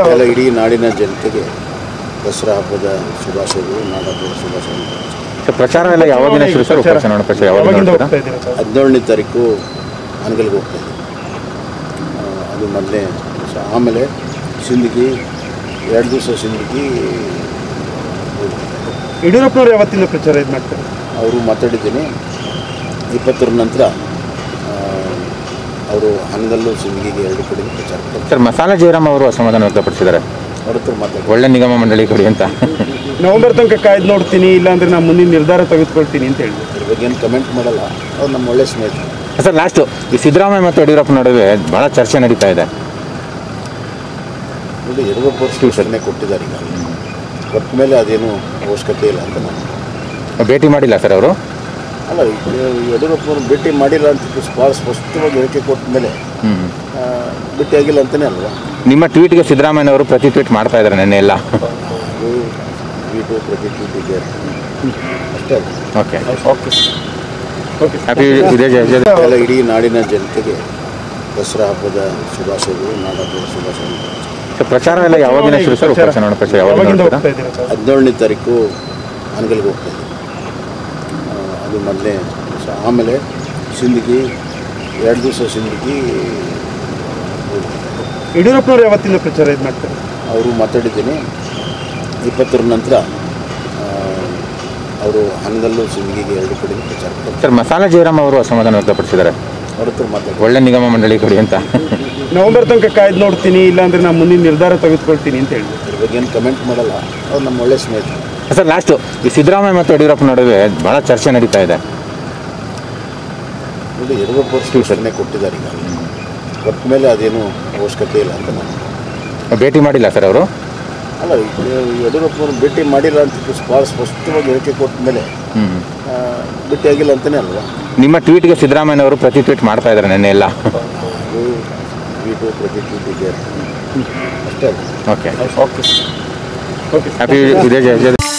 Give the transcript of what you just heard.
ಎಲ್ಲ ಇಡೀ ನಾಡಿನ ಜನತೆಗೆ ದಸರಾ ಹಬ್ಬದ ಶುಭಾಶಯಗಳು ನಾಡಹಬ್ಬದ ಶುಭಾಶಯಗಳು ಸರ್ ಪ್ರಚಾರ ಎಲ್ಲ ಯಾವಾಗಿನ ಶುರು ಸರ್ ಉಪ ಚುನಾವಣಾ ಪ್ರಚಾರ ಯಾವಾಗ ಯಾವಾಗಿಂದ ನೋಡ್ತೀರಾ ಹೋಗ್ತಾ ಇದ್ದೀರಾ ಸರ್ ಹದಿನೇಳನೇ ತಾರೀಕು ಅನಗಲ್ಗೆ ಹೋಗ್ತಾ ಇದ್ದೀವಿ ಆ, ಅದು ಮೊದಲೇ ದಿವಸ ಆಮೇಲೆ ಸಿಂದಗಿ ಎರಡು ದಿವಸ ಸಿಂದಗಿ ಯಡಿಯೂರಪ್ಪನವ್ರು ಯಾವತ್ತಿಂದ ಪ್ರಚಾರ ಇದು ಮಾಡ್ತಾರೆ ಅವರು ಮಾತಾಡಿದ್ದೀನಿ ಇಪ್ಪತ್ತರ ನಂತರ ಅವರು ಹನಗಲ್ಲು ಸಿಂದಗಿಗೆ ಎರಡು ಕಡೆ ಪ್ರಚಾರ ಮಾಡ್ತಾರೆ ಸರ್ ಮಸಾಲ ಜಯರಾಮ್ ಅವರು ಅಸಮಾಧಾನ ವ್ಯಕ್ತಪಡಿಸಿದ್ದಾರೆ ಅವ್ರ ಹತ್ರ ಮಾತಾಡಿ ಒಳ್ಳೆ ನಿಗಮ ಮಂಡಳಿ ಕೊಡಿ ಅಂತ ನವೆಂಬರ್ ತನಕ ಕಾಯ್ದು ನೋಡ್ತೀನಿ ಇಲ್ಲಾಂದ್ರೆ ನಾನು ಮುಂದಿನ ನಿರ್ಧಾರ ತೆಗೆದುಕೊಳ್ತೀನಿ ಅಂತ ಹೇಳಿದ್ರು ಇದ್ರ ಬಗ್ಗೆ ಏನು ಕಮೆಂಟ್ ಮಾಡಲ್ಲ ಅವ್ರು ನಮ್ಮ ಒಳ್ಳೆ ಸ್ನೇಹಿತರು ಸರ್ ಲಾಸ್ಟು ಈ ಸಿದ್ದರಾಮಯ್ಯ ಮತ್ತು ಯಡಿಯೂರಪ್ಪ ನಡುವೆ ಬಹಳ ಚರ್ಚೆ ನಡೀತಾ ಇದೆ ನೋಡಿ ಯಡಿಯೂರಪ್ಪ ಅವರು ಸೂಚನೆ ಕೊಟ್ಟಿದ್ದಾರೆ ಈಗ ಕೊಟ್ಟ ಮೇಲೆ ಅದೇನು ಅವಶ್ಯಕತೆ ಇಲ್ಲ ಅಂತ ನಾನು ಭೇಟಿ ಮಾಡಿಲ್ಲ ಸರ್ ಅವರು ಅಲ್ಲ ಈಗ ಯಡಿಯೂರಪ್ಪನವ್ರು ಭೇಟಿ ಮಾಡಿಲ್ಲ ಅಂತ ಭಾಳ ಸ್ಪಷ್ಟವಾಗಿ ಹೇಳಿಕೆ ಕೊಟ್ಟ ಮೇಲೆ ಹ್ಞೂ ಆ, ಭೇಟಿ ಆಗಿಲ್ಲ ಅಂತಲೇ ಅಲ್ವಾ ನಿಮ್ಮ ಟ್ವೀಟ್ಗೆ ಸಿದ್ದರಾಮಯ್ಯ ಅವರು ಪ್ರತಿ ಟ್ವೀಟ್ ಮಾಡ್ತಾ ಇದ್ದಾರೆ ನೆನ್ನೆ ಎಲ್ಲ ಅದು ಟ್ವೀಟು ಪ್ರತಿ ಟ್ವೀಟಿಗೆ ಅಷ್ಟೇ ಅಲ್ಲ ಓಕೆ ಓಕೆ ಓಕೆ ಹ್ಯಾಪಿ ವಿಜಯ ಜಯ ಎಲ್ಲ ಇಡೀ ನಾಡಿನ ಜನತೆಗೆ ದಸರಾ ಹಬ್ಬದ ಶುಭಾಶಯಗಳು ನಾಡಹಬ್ಬದ ಶುಭಾಶಯಗಳು ಸರ್ ಪ್ರಚಾರ ಎಲ್ಲ ಯಾವಾಗಿನ ಶುರು ಸರ್ ಉಪ ಚುನಾವಣಾ ಪ್ರಚಾರ ಯಾವಾಗ ಯಾವಾಗಿಂದ ನೋಡ್ತೀರಾ ಹೋಗ್ತಾ ಇದ್ದೀರಾ ಸರ್ ಹದಿನೇಳನೇ ತಾರೀಕು ಅನಗಲ್ಗೆ ಹೋಗ್ತಾ ಇದ್ದೀವಿ ಆ, ಅದು ಮೊದಲನೇ ದಿವಸ ಆಮೇಲೆ ಸಿಂದಗಿ ಎರಡು ದಿವಸ ಸಿಂದಗಿ ಯಡಿಯೂರಪ್ಪನವ್ರು ಯಾವತ್ತಿಂದ ಪ್ರಚಾರ ಇದು ಮಾಡ್ತಾರೆ ಅವರು ಮಾತಾಡಿದ್ದೀನಿ ಇಪ್ಪತ್ತರ ನಂತರ ಅವರು ಹನಗಲ್ಲು ಸಿಂದಗಿಗೆ ಎರಡು ಕಡೆ ಪ್ರಚಾರ ಮಾಡ್ತಾರೆ ಸರ್ ಮಸಾಲ ಜಯರಾಮ್ ಅವರು ಅಸಮಾಧಾನ ವ್ಯಕ್ತಪಡಿಸಿದ್ದಾರೆ ಅವ್ರ ಹತ್ರ ಮಾತಾಡಿ ಒಳ್ಳೆ ನಿಗಮ ಮಂಡಳಿ ಕೊಡಿ ಅಂತ ನವೆಂಬರ್ ತನಕ ಕಾಯ್ದು ನೋಡ್ತೀನಿ ಇಲ್ಲಾಂದ್ರೆ ನಾನು ಮುಂದಿನ ನಿರ್ಧಾರ ತೆಗೆದುಕೊಳ್ತೀನಿ ಅಂತ ಹೇಳಿದ್ರು ಇದ್ರ ಬಗ್ಗೆ ಏನು ಕಮೆಂಟ್ ಮಾಡಲ್ಲ ಅವ್ರು ನಮ್ಮ ಒಳ್ಳೆ ಸ್ನೇಹಿತರು ಸರ್ ಲಾಸ್ಟು ಈ ಸಿದ್ದರಾಮಯ್ಯ ಮತ್ತು ಯಡಿಯೂರಪ್ಪ ನಡುವೆ ಬಹಳ ಚರ್ಚೆ ನಡೀತಾ ಇದೆ ನೋಡಿ ಯಡಿಯೂರಪ್ಪ ಅವರು ಸೂಚನೆ ಕೊಟ್ಟಿದ್ದಾರೆ ಈಗ ಕೊಟ್ಟ ಮೇಲೆ ಅದೇನು ಅವಶ್ಯಕತೆ ಇಲ್ಲ ಅಂತ ನಾನು ಭೇಟಿ ಮಾಡಿಲ್ಲ ಸರ್ ಅವರು ಅಲ್ಲ ಈಗ ಯಡಿಯೂರಪ್ಪನವ್ರು ಭೇಟಿ ಮಾಡಿಲ್ಲ ಅಂತ ಭಾಳ ಸ್ಪಷ್ಟವಾಗಿ ಹೇಳಿಕೆ ಕೊಟ್ಟ ಮೇಲೆ ಹ್ಞೂ ಆ, ಭೇಟಿ ಆಗಿಲ್ಲ ಅಂತಲೇ ಅಲ್ವಾ ನಿಮ್ಮ ಟ್ವೀಟ್ಗೆ ಸಿದ್ದರಾಮಯ್ಯ ಅವರು ಪ್ರತಿ ಟ್ವೀಟ್ ಮಾಡ್ತಾ ಇದ್ದಾರೆ ನೆನ್ನೆ ಎಲ್ಲ ಅದು ಟ್ವೀಟು ಪ್ರತಿ ಟ್ವೀಟಿಗೆ ಅಷ್ಟೇ ಅಲ್ಲ ಓಕೆ ಓಕೆ ಓಕೆ ಹ್ಯಾಪಿ ವಿಜಯ ಜಯ